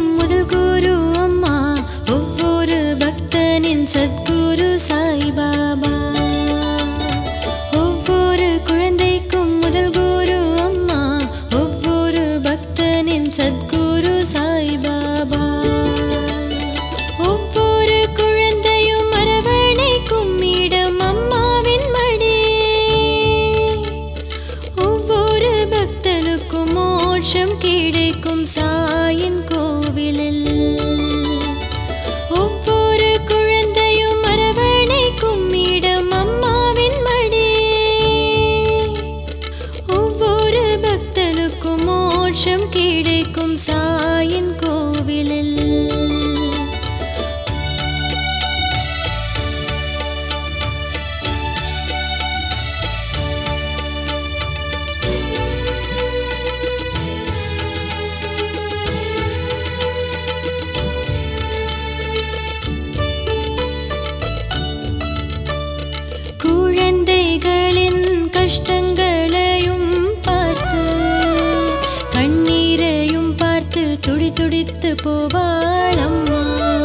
குழந்தைக்கும் முதல் குரு அம்மா ஒவ்வொரு பக்தனின் சத்குரு சாய்பாபா ஒவ்வொரு குழந்தைக்கும் முதல் குரு அம்மா ஒவ்வொரு பக்தனின் சத்குரு சாய்பாபா ஒவ்வொரு குழந்தையும் அரவணைக்கும் இடம் அம்மாவின் மடி ஒவ்வொரு பக்தனுக்கும் மோட்சம் கிடைக்கும் சாயின் கோவிலில் ஒவ்வொரு குழந்தையும் அரவணைக்கும் இடம் அம்மாவின் மடி ஒவ்வொரு பக்தனுக்கும் மோட்சம் கிடைக்கும் சாயின் கோவிலில் குழந்தைகளின் கஷ்டங்களையும் பார்த்து கண்ணீரையும் பார்த்து துடி துடித்து போவாள் அம்மா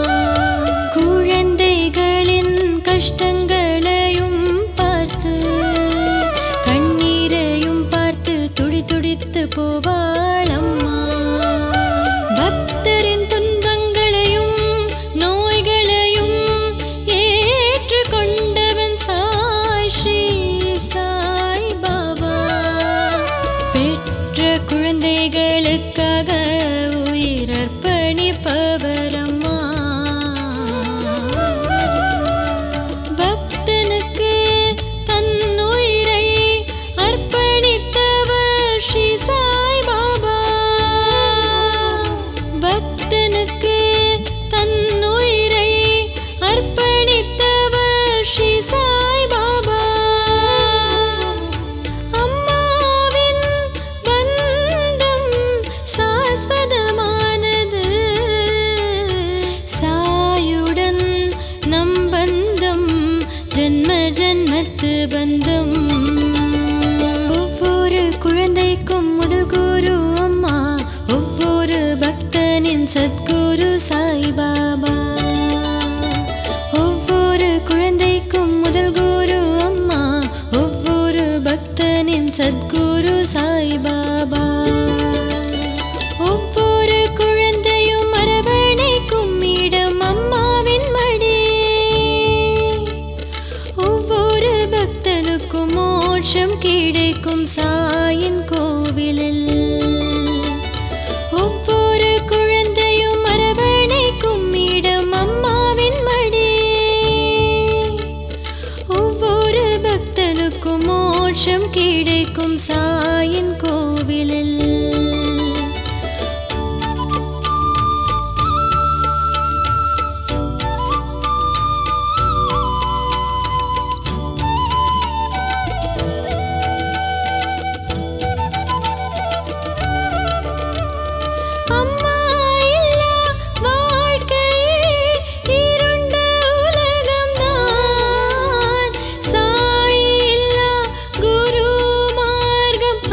குழந்தைகளின் கஷ்டங்களையும் பார்த்து கண்ணீரையும் பார்த்து துடி துடித்து போவாள் அம்மா பக்தரின் துன்பங்களையும் நோய்களையும் ஏற்றுக்கொண்டவன் சாய் ஸ்ரீ சாய் பாபா பெற்ற குழந்தைகளுக்காக உயிரர்ப்பணிப்பவர் அம்மா பக்தனுக்கு தன் உயிரை அர்ப்பணித்தவர் ஸ்ரீ சாய் பாபா பக்தனுக்கு தன் உயிரை அர்ப்பணித்தவர் ஸ்ரீ சாய் பாபா அம்மாவின் பந்தம் சாஸ்வதமானது சாயுடன் நம் பந்தம் ஜென்ம ஜென்மத்து பந்தம் ஒவ்வொரு குழந்தைக்கும் முதல் குரு அம்மா ஒவ்வொரு பக்தனின் சத்குரு சாய்பாபா ஒவ்வொரு குழந்தைக்கும் முதல் குரு அம்மா ஒவ்வொரு பக்தனின் சத்குரு சாய்பாபா ஒவ்வொரு குழந்தையும் அரவணைக்கும் இடம் அம்மாவின் மடி ஒவ்வொரு பக்தனுக்கும் மோட்சம் கிடைக்கும் சாயின் கோவிலில் ஒவ்வொரு குழந்தையும் அரவணைக்கும் இடம் அம்மாவின் மடி ஒவ்வொரு பக்தனுக்கும் மோட்சம் கிடைக்கும் சாயின் கோவிலில் அம்மா இல்லா வாழ்க்கையே இருண்ட உலகம்தான் சாய் இல்லா குரு மார்க்கம்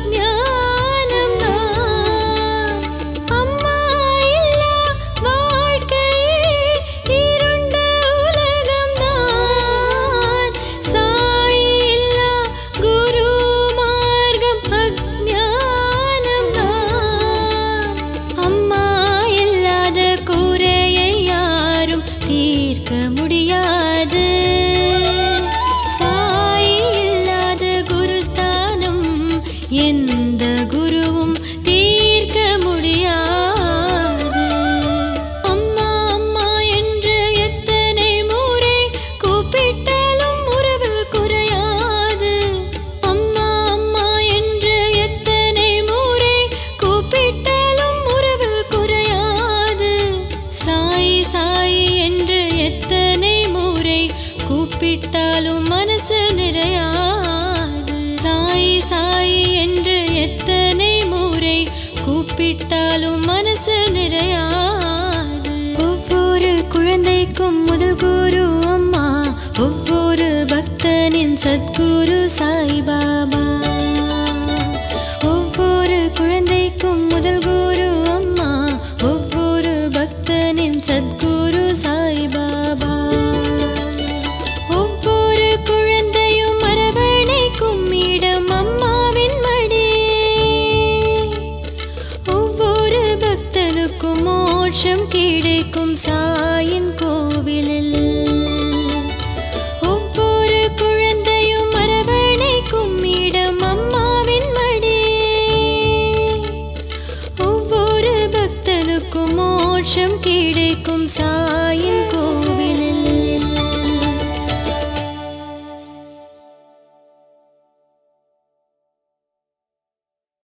அஞ்ஞானம்தான் அம்மா இல்லா வாழ்க்கையே இருண்ட உலகம்தான் சாய் இல்லா குரு மார்க்கம் அஞ்ஞானம்தான் அம்மா இல்லாத குறையை யாரும் தீர்க்க முடியாது சாய் இல்லாத குருஸ்தானம் எந்த குருவும் தீர்க்க முடியாது அம்மா அம்மா என்று எத்தனை முறை கூப்பிட்டாலும் உறவு குறையாது அம்மா அம்மா என்று எத்தனை முறை கூப்பிட்டாலும் உறவு குறையாது சாய் சாய் என்று எத்தனை முறை கூப்பிட்டாலும் மனசு நிறையாது சாய் சாய் என்று எத்தனை முறை கூப்பிட்டாலும் மனசு நிறையாது ஒவ்வொரு குழந்தைக்கும் முதல் குரு அம்மா ஒவ்வொரு பக்தனின் சத்குரு சாய்பாபா ஒவ்வொரு குழந்தைக்கும் முதல் குரு அம்மா ஒவ்வொரு சத்குரு சாய்பாபா ஒவ்வொரு குழந்தையும் அரவணைக்கும் இடம் அம்மாவின் மடியே ஒவ்வொரு பக்தனுக்கும் மோட்சம் கிடைக்கும் சாயின் கோவிலில் ஒவ்வொரு குழந்தையும் அரவணைக்கும் இடம் அம்மாவின் மடியே ஒவ்வொரு பக்தனுக்கும் மோட்சம் கிடைக்கும் சா